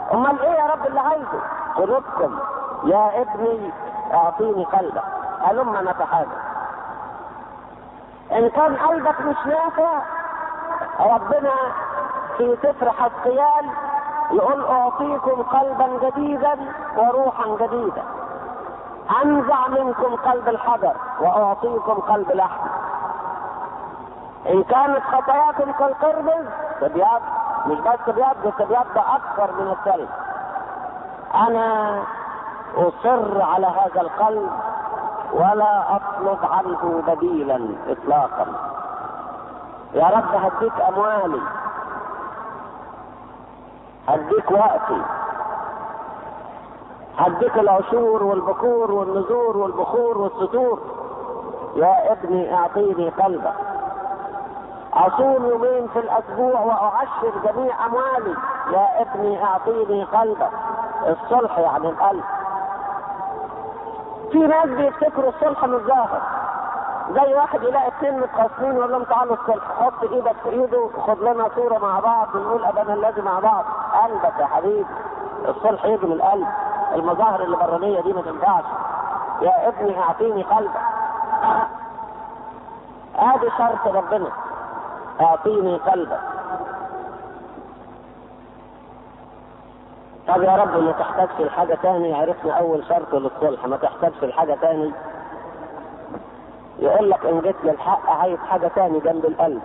امال ايه يا رب اللي عايزه قلوبكم يا ابني اعطيني قلبك هلما نتحاجج ان كان قلبك مش نافع ربنا في سفر حسقيال يقول اعطيكم قلبا جديدا وروحا جديدا انزع منكم قلب الحجر واعطيكم قلب لحم ان كانت خطاياكم كالقرمز تبيض مش بس تبيض تبيض اكثر من الثلج انا اصر على هذا القلب ولا اطلب عنه بديلا اطلاقا يا رب هديك اموالي هديك وقتي هديك العشور والبكور والنذور والبخور والسطور يا ابني اعطيني قلبك اصوم يومين في الاسبوع واعشر جميع اموالي يا ابني اعطيني قلبك الصلح يعني القلب في ناس بيفتكروا الصلح مش ظاهر زي واحد يلاقي اثنين متخاصمين يقول لهم تعالوا الصلح حط ايدك في ايده خد لنا صوره مع بعض ونقول ابانا الذي مع بعض قلبك يا حبيبي الصلح يجي من القلب المظاهر اللي برانيه دي ما تنفعش يا ابني اعطيني قلبك ادي شرط ربنا اعطيني قلبك طب يا رب ما تحتاجش لحاجة تاني عرفنا أول شرط للصلح ما تحتاجش لحاجة تاني يقول لك إن جيت للحق عايز حاجة تاني جنب القلب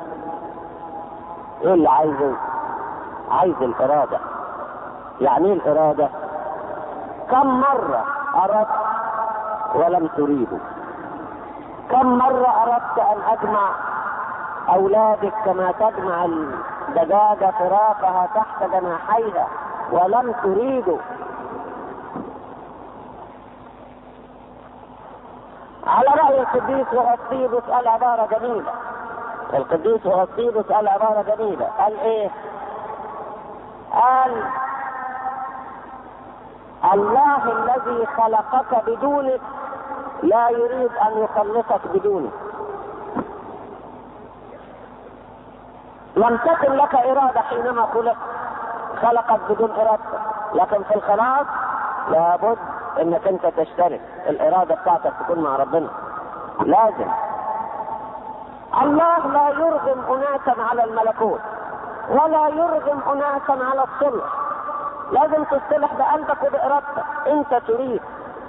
إيه اللي عايزه؟ عايز الإرادة يعني إيه الإرادة؟ كم مرة أردت ولم تريده كم مرة أردت أن أجمع أولادك كما تجمع الدجاجة فراقها تحت جناحيها ولم تريدوا على رأي القديس وغسطيبس قال عبارة جميلة القديس وغسطيبس قال عبارة جميلة قال ايه قال الله الذي خلقك بدونك لا يريد ان يخلصك بدونك لم تكن لك إرادة حينما خلقت خلقت بدون إرادتك لكن في الخلاص لابد انك انت تشترك الإرادة بتاعتك تكون مع ربنا لازم الله لا يرغم أناسا على الملكوت ولا يرغم أناسا على الصلح لازم تصلح بقلبك وبإرادتك انت تريد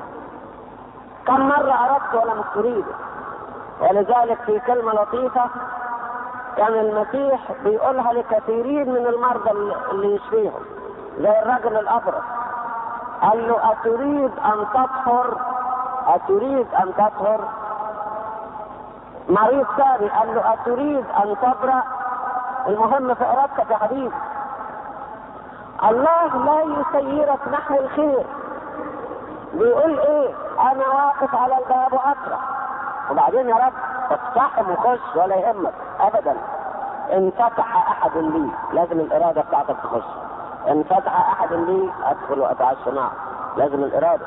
كم مرة أردت ولم تريد ولذلك في كلمة لطيفة كان يعني المسيح بيقولها لكثيرين من المرضى اللي يشفيهم زي الرجل الابرص قال له اتريد ان تطهر اتريد ان تطهر مريض ثاني قال له اتريد ان تبرأ المهم في ارادتك يا حبيبي الله لا يسيرك نحو الخير بيقول ايه انا واقف على الباب واقرا وبعدين يا رب اقتحم وخش ولا يهمك ابدا ان فتح احد لي لازم الاراده بتاعتك تخش ان فتح احد لي ادخل واتعشى معه لازم الاراده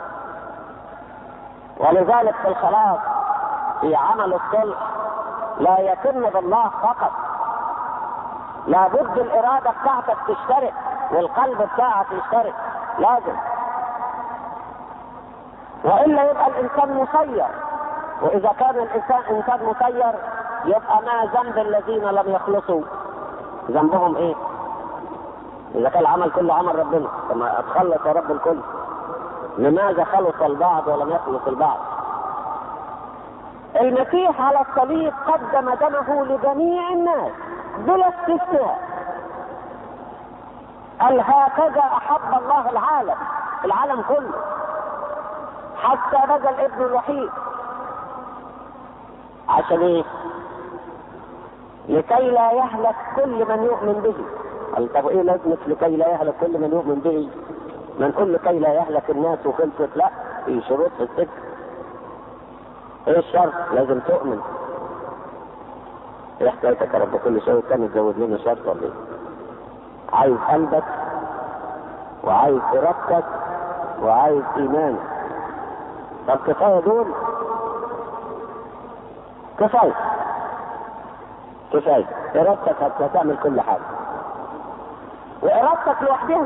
ولذلك في الخلاص في عمل الصلح لا يتم بالله فقط لابد الاراده بتاعتك تشترك والقلب بتاعك يشترك لازم والا يبقى الانسان مسير واذا كان الانسان انسان مسير يبقى ما ذنب الذين لم يخلصوا ذنبهم ايه اذا كان العمل كله عمل ربنا كما اتخلص يا رب الكل لماذا خلص البعض ولم يخلص البعض المسيح على الصليب قدم دمه لجميع الناس بلا استثناء قال هكذا احب الله العالم العالم كله حتى بذل ابنه الوحيد عشان ايه لكي لا يهلك كل من يؤمن به قال طب ايه لازمة لكي لا يهلك كل من يؤمن به ما نقول لكي لا يهلك الناس وخلصت لا في شروط في السكة ايه الشرط لازم تؤمن ايه حكايتك يا رب كل شويه تاني تزود لنا شرط ولا ايه عايز قلبك وعايز ارادتك وعايز ايمانك طب كفايه دول كفايه كفايه ارادتك هتعمل كل حاجه وارادتك لوحدها